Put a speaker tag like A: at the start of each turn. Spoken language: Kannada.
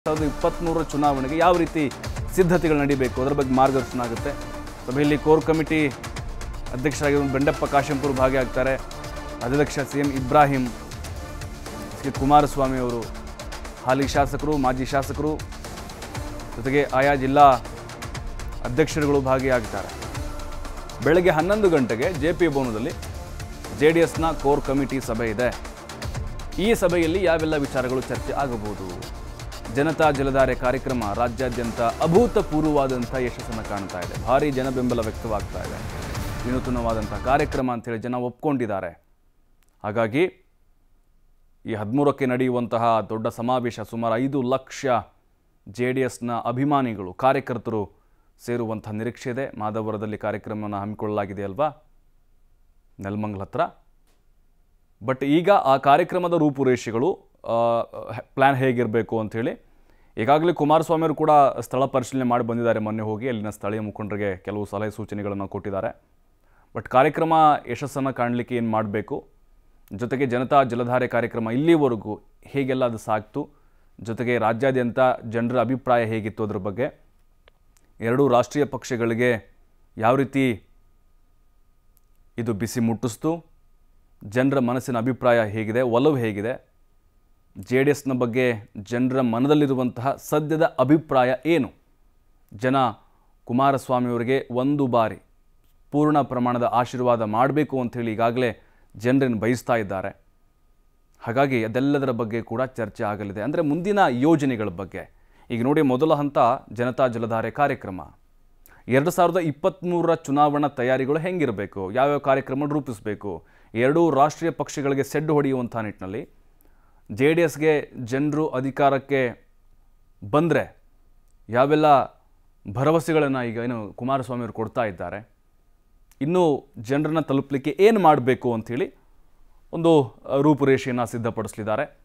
A: ಸಾವಿರದ ಇಪ್ಪತ್ತ್ಮೂರರ ಚುನಾವಣೆಗೆ ಯಾವ ರೀತಿ ಸಿದ್ಧತೆಗಳು ನಡೀಬೇಕು ಅದರ ಬಗ್ಗೆ ಮಾರ್ಗದರ್ಶನ ಆಗುತ್ತೆ ಸಭೆಯಲ್ಲಿ ಕೋರ್ ಕಮಿಟಿ ಅಧ್ಯಕ್ಷರಾಗಿರುವ ಬೆಂಡಪ್ಪ ಕಾಶಂಪುರ್ ಭಾಗಿಯಾಗ್ತಾರೆ ಅಧ್ಯಕ್ಷ ಸಿ ಎಂ ಇಬ್ರಾಹಿಂ ಶ್ರೀ ಕುಮಾರಸ್ವಾಮಿ ಅವರು ಹಾಲಿ ಶಾಸಕರು ಮಾಜಿ ಶಾಸಕರು ಜೊತೆಗೆ ಆಯಾ ಜಿಲ್ಲಾ ಅಧ್ಯಕ್ಷರುಗಳು ಭಾಗಿಯಾಗ್ತಾರೆ ಬೆಳಗ್ಗೆ ಹನ್ನೊಂದು ಗಂಟೆಗೆ ಜೆ ಪಿ ಭವನದಲ್ಲಿ ಜೆ ಡಿ ಎಸ್ನ ಕೋರ್ ಕಮಿಟಿ ಸಭೆ ಇದೆ ಈ ಸಭೆಯಲ್ಲಿ ಯಾವೆಲ್ಲ ವಿಚಾರಗಳು ಚರ್ಚೆ ಆಗಬಹುದು ಜನತಾ ಜಲಧಾರೆ ಕಾರ್ಯಕ್ರಮ ರಾಜ್ಯಾದ್ಯಂತ ಅಭೂತಪೂರ್ವವಾದಂಥ ಯಶಸ್ಸನ್ನು ಕಾಣ್ತಾ ಇದೆ ಭಾರಿ ಜನ ಬೆಂಬಲ ವ್ಯಕ್ತವಾಗ್ತಾ ಇದೆ ವಿನೂತನವಾದಂಥ ಕಾರ್ಯಕ್ರಮ ಅಂತೇಳಿ ಜನ ಒಪ್ಕೊಂಡಿದ್ದಾರೆ ಹಾಗಾಗಿ ಈ ಹದಿಮೂರಕ್ಕೆ ನಡೆಯುವಂತಹ ದೊಡ್ಡ ಸಮಾವೇಶ ಸುಮಾರು ಐದು ಲಕ್ಷ ಜೆ ಡಿ ಎಸ್ನ ಅಭಿಮಾನಿಗಳು ಕಾರ್ಯಕರ್ತರು ಸೇರುವಂಥ ನಿರೀಕ್ಷೆ ಇದೆ ಮಾಧವರದಲ್ಲಿ ಕಾರ್ಯಕ್ರಮವನ್ನು ಹಮ್ಮಿಕೊಳ್ಳಲಾಗಿದೆ ಅಲ್ವಾ ನೆಲಮಂಗಲ ಹತ್ರ ಬಟ್ ಈಗ ಆ ಕಾರ್ಯಕ್ರಮದ ರೂಪುರೇಷೆಗಳು ಪ್ಲ್ಯಾನ್ ಹೇಗಿರಬೇಕು ಅಂಥೇಳಿ ಈಗಾಗಲೇ ಕುಮಾರಸ್ವಾಮಿ ಅವರು ಕೂಡ ಸ್ಥಳ ಪರಿಶೀಲನೆ ಮಾಡಿ ಬಂದಿದ್ದಾರೆ ಮೊನ್ನೆ ಹೋಗಿ ಅಲ್ಲಿನ ಸ್ಥಳೀಯ ಮುಖಂಡರಿಗೆ ಕೆಲವು ಸಲಹೆ ಸೂಚನೆಗಳನ್ನು ಕೊಟ್ಟಿದ್ದಾರೆ ಬಟ್ ಕಾರ್ಯಕ್ರಮ ಯಶಸ್ಸನ್ನು ಕಾಣಲಿಕ್ಕೆ ಏನು ಮಾಡಬೇಕು ಜೊತೆಗೆ ಜನತಾ ಜಲಧಾರೆ ಕಾರ್ಯಕ್ರಮ ಇಲ್ಲಿವರೆಗೂ ಹೇಗೆಲ್ಲ ಅದು ಸಾಗ್ತು ಜೊತೆಗೆ ರಾಜ್ಯಾದ್ಯಂತ ಜನರ ಅಭಿಪ್ರಾಯ ಹೇಗಿತ್ತು ಅದ್ರ ಬಗ್ಗೆ ಎರಡೂ ರಾಷ್ಟ್ರೀಯ ಪಕ್ಷಗಳಿಗೆ ಯಾವ ರೀತಿ ಇದು ಬಿಸಿ ಮುಟ್ಟಿಸ್ತು ಜನರ ಮನಸ್ಸಿನ ಅಭಿಪ್ರಾಯ ಹೇಗಿದೆ ಒಲವು ಹೇಗಿದೆ ಜೆ ಡಿ ಎಸ್ನ ಬಗ್ಗೆ ಜನರ ಮನದಲ್ಲಿರುವಂತಹ ಸದ್ಯದ ಅಭಿಪ್ರಾಯ ಏನು ಜನ ಕುಮಾರಸ್ವಾಮಿಯವರಿಗೆ ಒಂದು ಬಾರಿ ಪೂರ್ಣ ಪ್ರಮಾಣದ ಆಶೀರ್ವಾದ ಮಾಡಬೇಕು ಅಂಥೇಳಿ ಈಗಾಗಲೇ ಜನರನ್ನು ಬಯಸ್ತಾ ಇದ್ದಾರೆ ಹಾಗಾಗಿ ಅದೆಲ್ಲದರ ಬಗ್ಗೆ ಕೂಡ ಚರ್ಚೆ ಆಗಲಿದೆ ಅಂದರೆ ಮುಂದಿನ ಯೋಜನೆಗಳ ಬಗ್ಗೆ ಈಗ ನೋಡಿ ಮೊದಲ ಹಂತ ಜನತಾ ಜಲಧಾರೆ ಕಾರ್ಯಕ್ರಮ ಎರಡು ಸಾವಿರದ ಇಪ್ಪತ್ತ್ಮೂರರ ಚುನಾವಣಾ ತಯಾರಿಗಳು ಹೆಂಗಿರಬೇಕು ಯಾವ್ಯಾವ ಕಾರ್ಯಕ್ರಮ ರೂಪಿಸಬೇಕು ಎರಡೂ ರಾಷ್ಟ್ರೀಯ ಪಕ್ಷಗಳಿಗೆ ಸೆಡ್ಡು ಹೊಡೆಯುವಂಥ ನಿಟ್ಟಿನಲ್ಲಿ ಜೆ ಡಿ ಎಸ್ಗೆ ಜನರು ಅಧಿಕಾರಕ್ಕೆ ಬಂದರೆ ಯಾವೆಲ್ಲ ಭರವಸೆಗಳನ್ನು ಈಗ ಏನು ಕುಮಾರಸ್ವಾಮಿ ಅವರು ಕೊಡ್ತಾ ಇದ್ದಾರೆ ಇನ್ನೂ ಜನರನ್ನ ತಲುಪಲಿಕ್ಕೆ ಏನು ಮಾಡಬೇಕು ಅಂಥೇಳಿ ಒಂದು ಆ, ರೂಪುರೇಷೆಯನ್ನು ಸಿದ್ಧಪಡಿಸಲಿದ್ದಾರೆ